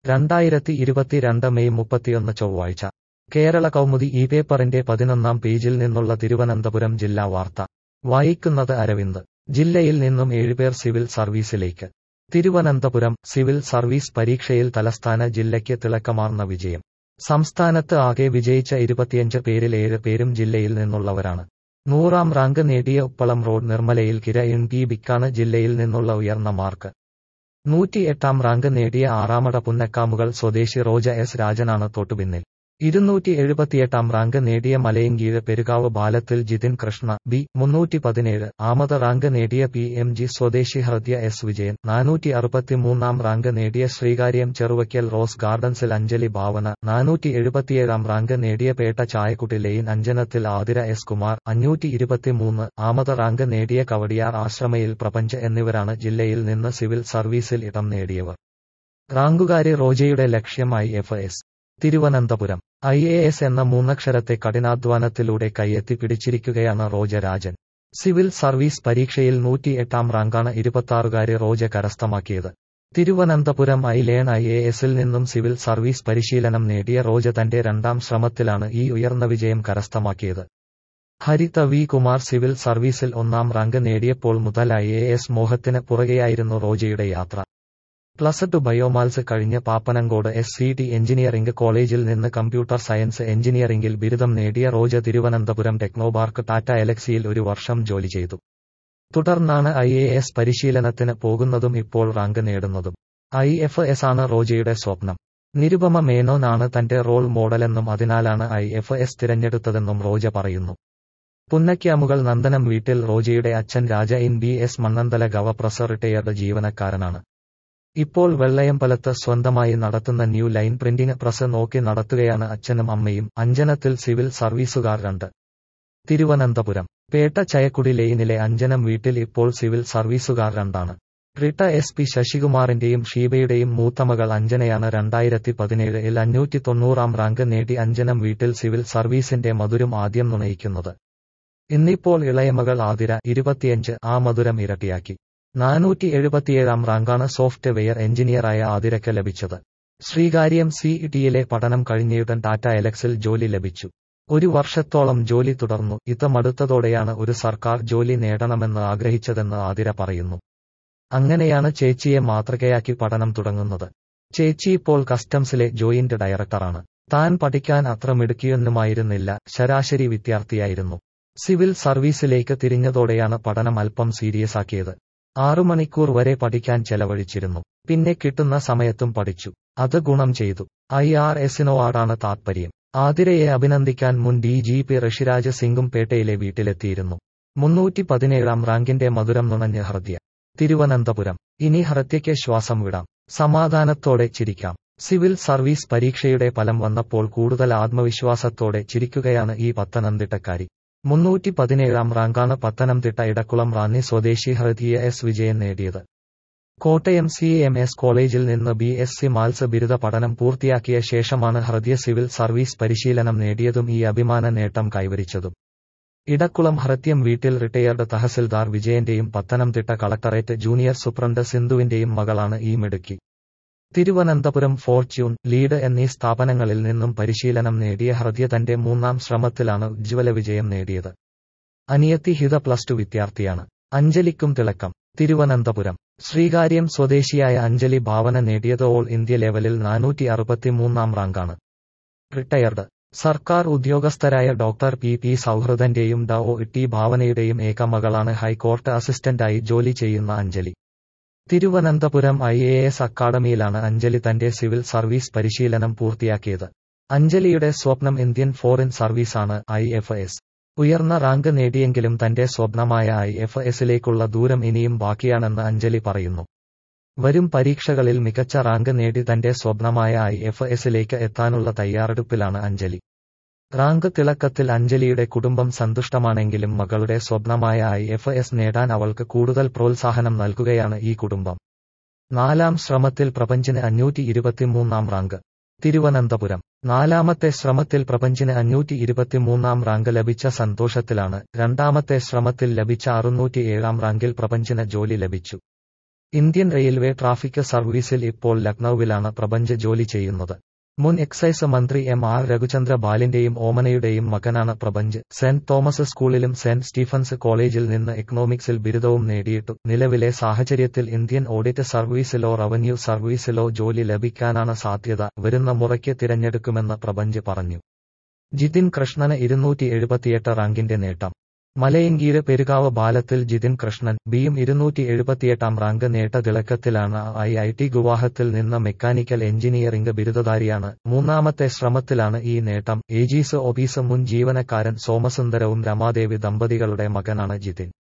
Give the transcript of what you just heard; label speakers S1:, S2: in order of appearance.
S1: രണ്ടായിരത്തി ഇരുപത്തിരണ്ട് മെയ് മുപ്പത്തിയൊന്ന് ചൊവ്വാഴ്ച കേരള കൗമുദി ഈ പേപ്പറിന്റെ പതിനൊന്നാം പേജിൽ നിന്നുള്ള തിരുവനന്തപുരം ജില്ലാ വാർത്ത വായിക്കുന്നത് അരവിന്ദ് ജില്ലയിൽ നിന്നും ഏഴുപേർ സിവിൽ സർവീസിലേക്ക് തിരുവനന്തപുരം സിവിൽ സർവീസ് പരീക്ഷയിൽ തലസ്ഥാന ജില്ലയ്ക്ക് തിളക്കമാർന്ന വിജയം സംസ്ഥാനത്ത് ആകെ വിജയിച്ച ഇരുപത്തിയഞ്ച് പേരിൽ ഏഴ് പേരും ജില്ലയിൽ നിന്നുള്ളവരാണ് നൂറാം റാങ്ക് നേടിയ ഉപ്പളം റോഡ് നിർമ്മലയിൽ കിര എൻ പി ബിക്കാണ് ജില്ലയിൽ നിന്നുള്ള ഉയർന്ന മാർക്ക് നൂറ്റിയെട്ടാം റാങ്ക് നേടിയ ആറാമട പുന്നക്കാമുകൾ സ്വദേശി റോജ എസ് രാജനാണ് തൊട്ടുപിന്നിൽ ഇരുന്നൂറ്റി എഴുപത്തിയെട്ടാം റാങ്ക് നേടിയ മലയങ്കീഴ് പെരുകാവ് ബാലത്തിൽ ജിതിൻ കൃഷ്ണ ബി മുന്നൂറ്റി പതിനേഴ് ആമത് റാങ്ക് നേടിയ പി എം ജി സ്വദേശി ഹൃദ്യ എസ് വിജയൻ നാനൂറ്റി അറുപത്തിമൂന്നാം റാങ്ക് നേടിയ ശ്രീകാര്യം ചെറുവയ്ക്കൽ റോസ് ഗാർഡൻസിൽ അഞ്ജലി ഭാവന നാനൂറ്റി എഴുപത്തിയേഴാം റാങ്ക് നേടിയ പേട്ട ചായക്കുട്ടി ലൈൻ അഞ്ജനത്തിൽ ആതിര എസ് കുമാർ അഞ്ഞൂറ്റി ഇരുപത്തിമൂന്ന് ആമത് റാങ്ക് നേടിയ കവടിയാർ ആശ്രമയിൽ പ്രപഞ്ച് എന്നിവരാണ് ജില്ലയിൽ നിന്ന് സിവിൽ സർവീസിൽ ഇടം നേടിയവർ റാങ്കുകാരി റോജയുടെ ലക്ഷ്യമായി F S Thiruvananthapuram I A S എന്ന മൂന്നക്ഷരത്തെ കഠിനാധ്വാനത്തിലൂടെ കയ്യെത്തി പിടിച്ചിരിക്കുകയാണ് റോജ രാജൻ സിവിൽ സർവീസ് പരീക്ഷയിൽ നൂറ്റിയെട്ടാം റാങ്കാണ് ഇരുപത്തിയാറുകാരി റോജ കരസ്ഥമാക്കിയത് തിരുവനന്തപുരം ഐലേൺ ഐ എ എസിൽ നിന്നും സിവിൽ സർവീസ് പരിശീലനം നേടിയ റോജ തന്റെ രണ്ടാം ശ്രമത്തിലാണ് ഈ ഉയർന്ന വിജയം കരസ്ഥമാക്കിയത് ഹരിത വി കുമാർ സിവിൽ സർവീസിൽ ഒന്നാം റാങ്ക് നേടിയപ്പോൾ മുതൽ ഐ എ എസ് മോഹത്തിന് പുറകെയായിരുന്നു റോജയുടെ യാത്ര പ്ലസ് ടു ബയോമാൽസ് കഴിഞ്ഞ് Pappanamcode S C T engineering കോളേജിൽ നിന്ന് കമ്പ്യൂട്ടർ സയൻസ് എഞ്ചിനീയറിംഗിൽ ബിരുദം നേടിയ റോജ തിരുവനന്തപുരം ടെക്നോപാർക്ക് ടാറ്റ എലക്സിയിൽ ഒരു വർഷം ജോലി ചെയ്തു തുടർന്നാണ് ഐ എ എസ് പരിശീലനത്തിന് പോകുന്നതും ഇപ്പോൾ റാങ്ക് നേടുന്നതും ഐ എഫ് എസ് ആണ് റോജയുടെ സ്വപ്നം നിരുപമ മേനോനാണ് തന്റെ റോൾ മോഡലെന്നും അതിനാലാണ് ഐ എഫ് എസ് തിരഞ്ഞെടുത്തതെന്നും റോജ പറയുന്നു പുന്നക്യാമുകൾ നന്ദനം വീട്ടിൽ റോജയുടെ അച്ഛൻ രാജ ഇൻ B S Mannanthala gov press retired ജീവനക്കാരനാണ് ഇപ്പോൾ വെള്ളയമ്പലത്ത് സ്വന്തമായി നടത്തുന്ന ന്യൂ ലൈൻ പ്രിന്റിംഗ് പ്രസ് നോക്കി നടത്തുകയാണ് അച്ഛനും അമ്മയും അഞ്ജനത്തിൽ സിവിൽ സർവീസുകാർ രണ്ട് തിരുവനന്തപുരം പേട്ട ചയക്കുടി ലൈനിലെ അഞ്ജനം വീട്ടിൽ ഇപ്പോൾ സിവിൽ സർവീസുകാർ രണ്ടാണ് റിട്ട എസ് പി ശശികുമാറിന്റെയും ഷീബയുടെയും മൂത്തമകൾ അഞ്ജനയാണ് രണ്ടായിരത്തി പതിനേഴിൽ അഞ്ഞൂറ്റി തൊണ്ണൂറാം റാങ്ക് നേടി അഞ്ജനം വീട്ടിൽ സിവിൽ സർവീസിന്റെ മധുരം ആദ്യം നുണയിക്കുന്നത് ഇന്നിപ്പോൾ ഇളയമകൾ ആതിര ഇരുപത്തിയഞ്ച് ആ മധുരം ഇരട്ടിയാക്കി നാനൂറ്റി എഴുപത്തിയേഴാം റാങ്കാണ് സോഫ്റ്റ്വെയർ എഞ്ചിനീയറായ ആതിരയ്ക്ക് ലഭിച്ചത് ശ്രീകാര്യം സി ടിയിലെ പഠനം കഴിഞ്ഞയുടൻ ടാറ്റ എലക്സിൽ ജോലി ലഭിച്ചു ഒരു വർഷത്തോളം ജോലി തുടർന്നു ഇത് മടുത്തതോടെയാണ് ഒരു സർക്കാർ ജോലി നേടണമെന്ന് ആഗ്രഹിച്ചതെന്ന് ആതിര പറയുന്നു അങ്ങനെയാണ് ചേച്ചിയെ മാതൃകയാക്കി പഠനം തുടങ്ങുന്നത് ചേച്ചി ഇപ്പോൾ കസ്റ്റംസിലെ ജോയിന്റ് ഡയറക്ടറാണ് താൻ പഠിക്കാൻ അത്ര മിടുക്കിയൊന്നുമായിരുന്നില്ല ശരാശരി വിദ്യാർത്ഥിയായിരുന്നു സിവിൽ സർവീസിലേക്ക് തിരിഞ്ഞതോടെയാണ് പഠനം അല്പം സീരിയസ് ആക്കിയത് ആറു മണിക്കൂർ വരെ പഠിക്കാൻ ചെലവഴിച്ചിരുന്നു പിന്നെ കിട്ടുന്ന സമയത്തും പഠിച്ചു അത് ഗുണം ചെയ്തു ഐ ആർ എസിനോടാണ് താത്പര്യം ആതിരയെ അഭിനന്ദിക്കാൻ മുൻ ഡി ജി പി ഋഷിരാജ് സിംഗും പേട്ടയിലെ വീട്ടിലെത്തിയിരുന്നു മുന്നൂറ്റി പതിനേഴാം റാങ്കിന്റെ മധുരം നുണഞ്ഞ് ഹൃദ്യ തിരുവനന്തപുരം ഇനി ഹൃത്യയ്ക്ക് ശ്വാസം വിടാം സമാധാനത്തോടെ ചിരിക്കാം സിവിൽ സർവീസ് പരീക്ഷയുടെ ഫലം വന്നപ്പോൾ കൂടുതൽ ആത്മവിശ്വാസത്തോടെ ചിരിക്കുകയാണ് ഈ പത്തനംതിട്ടക്കാരി മുന്നൂറ്റി പതിനേഴാം റാങ്കാണ് പത്തനംതിട്ട ഇടക്കുളം റാന്നി സ്വദേശി ഹൃദിയ എസ് വിജയൻ നേടിയത് കോട്ടയം സി എം എസ് കോളേജിൽ നിന്ന് ബി എസ് സി മാത്സ് ബിരുദ പഠനം പൂർത്തിയാക്കിയ ശേഷമാണ് ഹൃദയ സിവിൽ സർവീസ് പരിശീലനം നേടിയതും ഈ അഭിമാന നേട്ടം കൈവരിച്ചതും ഇടക്കുളം ഹൃത്യം വീട്ടിൽ റിട്ടയർഡ് തഹസിൽദാർ വിജയന്റെയും പത്തനംതിട്ട കളക്ടറേറ്റ് ജൂനിയർ സൂപ്രണ്ട് സിന്ധുവിന്റെയും മകളാണ് ഈ മിടുക്കി തിരുവനന്തപുരം ഫോർച്യൂൺ ലീഡ് എന്നീ സ്ഥാപനങ്ങളിൽ നിന്നും പരിശീലനം നേടിയ ഹൃദയ തന്റെ മൂന്നാം ശ്രമത്തിലാണ് ഉജ്ജ്വല വിജയം നേടിയത് അനിയത്തി ഹിത പ്ലസ് ടു വിദ്യാർത്ഥിയാണ് അഞ്ജലിക്കും തിളക്കം തിരുവനന്തപുരം ശ്രീകാര്യം സ്വദേശിയായ അഞ്ജലി ഭാവന നേടിയത് ഓൾ ഇന്ത്യ ലെവലിൽ നാനൂറ്റി അറുപത്തിമൂന്നാം റാങ്കാണ് റിട്ടയർഡ് സർക്കാർ ഉദ്യോഗസ്ഥരായ ഡോക്ടർ പി പി സൗഹൃദന്റെയും ഡ ഒ ടി ഭാവനയുടെയും ഏക മകളാണ് ഹൈക്കോർട്ട് അസിസ്റ്റന്റായി ജോലി ചെയ്യുന്ന Anjali Thiruvananthapuram I A S അക്കാഡമിയിലാണ് അഞ്ജലി തന്റെ സിവിൽ സർവീസ് പരിശീലനം പൂർത്തിയാക്കിയത് അഞ്ജലിയുടെ സ്വപ്നം ഇന്ത്യൻ ഫോറിൻ സർവീസാണ് ഐ എഫ് എസ് ഉയർന്ന റാങ്ക് നേടിയെങ്കിലും തന്റെ സ്വപ്നമായ ഐ എഫ് എസിലേക്കുള്ള ദൂരം ഇനിയും ബാക്കിയാണെന്ന് അഞ്ജലി പറയുന്നു വരും പരീക്ഷകളിൽ മികച്ച റാങ്ക് നേടി തന്റെ സ്വപ്നമായ ഐ എഫ് എസിലേക്ക് എത്താനുള്ള തയ്യാറെടുപ്പിലാണ് അഞ്ജലി റാങ്ക് തിളക്കത്തിൽ അഞ്ജലിയുടെ കുടുംബം സന്തുഷ്ടമാണെങ്കിലും മകളുടെ സ്വപ്നമായ ഐ എഫ് എസ് നേടാൻ അവൾക്ക് കൂടുതൽ പ്രോത്സാഹനം നൽകുകയാണ് ഈ കുടുംബം നാലാം ശ്രമത്തിൽ പ്രപഞ്ചിന് അഞ്ഞൂറ്റി ഇരുപത്തിമൂന്നാം റാങ്ക് തിരുവനന്തപുരം നാലാമത്തെ ശ്രമത്തിൽ പ്രപഞ്ചിന് അഞ്ഞൂറ്റി ഇരുപത്തിമൂന്നാം റാങ്ക് ലഭിച്ച സന്തോഷത്തിലാണ് രണ്ടാമത്തെ ശ്രമത്തിൽ ലഭിച്ച അറുന്നൂറ്റി ഏഴാം റാങ്കിൽ പ്രപഞ്ചിന് ജോലി ലഭിച്ചു ഇന്ത്യൻ റെയിൽവേ ട്രാഫിക് സർവീസിൽ ഇപ്പോൾ ലക്നൌവിലാണ് പ്രപഞ്ച് ജോലി ചെയ്യുന്നത് മുൻ എക്സൈസ് മന്ത്രി എം ആർ രഘുചന്ദ്ര ബാലിന്റെയും ഓമനയുടെയും മകനാണ് പ്രപഞ്ച് സെന്റ് തോമസ് സ്കൂളിലും സെന്റ് സ്റ്റീഫൻസ് കോളേജിൽ നിന്ന് എക്കണോമിക്സിൽ ബിരുദവും നേടിയിട്ടു നിലവിലെ സാഹചര്യത്തിൽ ഇന്ത്യൻ ഓഡിറ്റ് സർവീസിലോ റവന്യൂ സർവീസിലോ ജോലി ലഭിക്കാനാണ് സാധ്യത വരുന്ന മുറയ്ക്ക് തിരഞ്ഞെടുക്കുമെന്ന് പ്രപഞ്ച് പറഞ്ഞു ജിതിൻ കൃഷ്ണന് ഇരുന്നൂറ്റി എഴുപത്തിയെട്ട് റാങ്കിന്റെ നേട്ടം മലയങ്കീര് പെരുകാവ് ബാലത്തിൽ ജിതിൻ കൃഷ്ണൻ ബിയും ഇരുന്നൂറ്റി എഴുപത്തിയെട്ടാം റാങ്ക് നേട്ട തിളക്കത്തിലാണ് ഐ ഐ ടി ഗുവാഹത്തിൽ നിന്ന് മെക്കാനിക്കൽ എഞ്ചിനീയറിംഗ് ബിരുദധാരിയാണ് മൂന്നാമത്തെ ശ്രമത്തിലാണ് ഈ നേട്ടം ഏജീസ് ഓഫീസ് മുൻ ജീവനക്കാരൻ സോമസുന്ദരവും രമാദേവി ദമ്പതികളുടെ മകനാണ് ജിതിൻ